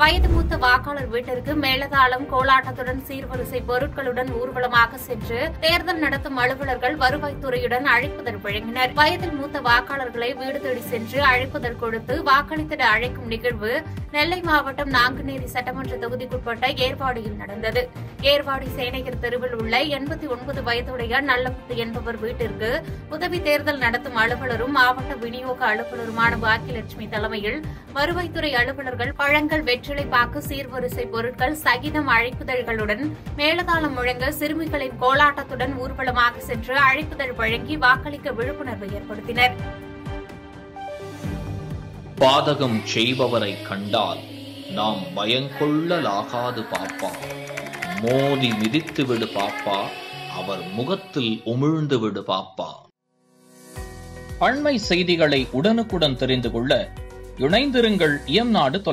வயது மூத்த வாக்காளர் வீட்டிற்கு மேலதாளம் கோலாட்டத்துடன் சீர்வரிசை பொருட்களுடன் ஊர்வலமாக சென்று தேர்தல் நடத்தும் அலுவலர்கள் வருவாய்த்துறையுடன் அழைப்புதல் வழங்கினர் வயதில் மூத்த வாக்காளர்களை வீடு தேடி சென்று அழைப்புதல் கொடுத்து வாக்களித்திட அழைக்கும் நிகழ்வு நெல்லை மாவட்டம் நாங்குநேரி சட்டமன்ற தொகுதிக்குட்பட்ட ஏர்வாடியில் நடந்தது ஏர்வாடி சேனையர் தெருவில் உள்ள எண்பத்தி ஒன்பது வயதுடைய நல்லமுத்து என்பவர் வீட்டிற்கு உதவி தேர்தல் நடத்தும் அலுவலரும் மாவட்ட விநியோக அலுவலருமான பாக்கியலட்சுமி தலைமையில் வருவாய்த்துறை அலுவலர்கள் பழங்கள் வெற்றிலை பாக்கு சீர்வரிசை பொருட்கள் சகிதம் அழைப்புதழ்களுடன் மேலதாளம் முழங்க சிறுமிகளின் கோலாட்டத்துடன் ஊர்வலமாக சென்று அழைப்புதழ் வழங்கி வாக்களிக்க விழிப்புணர்வு ஏற்படுத்தினர் பாதகம் செய்பவரை கண்டால் நாம் பயங்கொள்ளலாகாது பாப்பா மோதி மிதித்து விடு பாப்பா அவர் முகத்தில் உமிழ்ந்து விடு பாப்பா அண்மை செய்திகளை உடனுக்குடன் தெரிந்து கொள்ள இணைந்திருங்கள் இயம்நாடு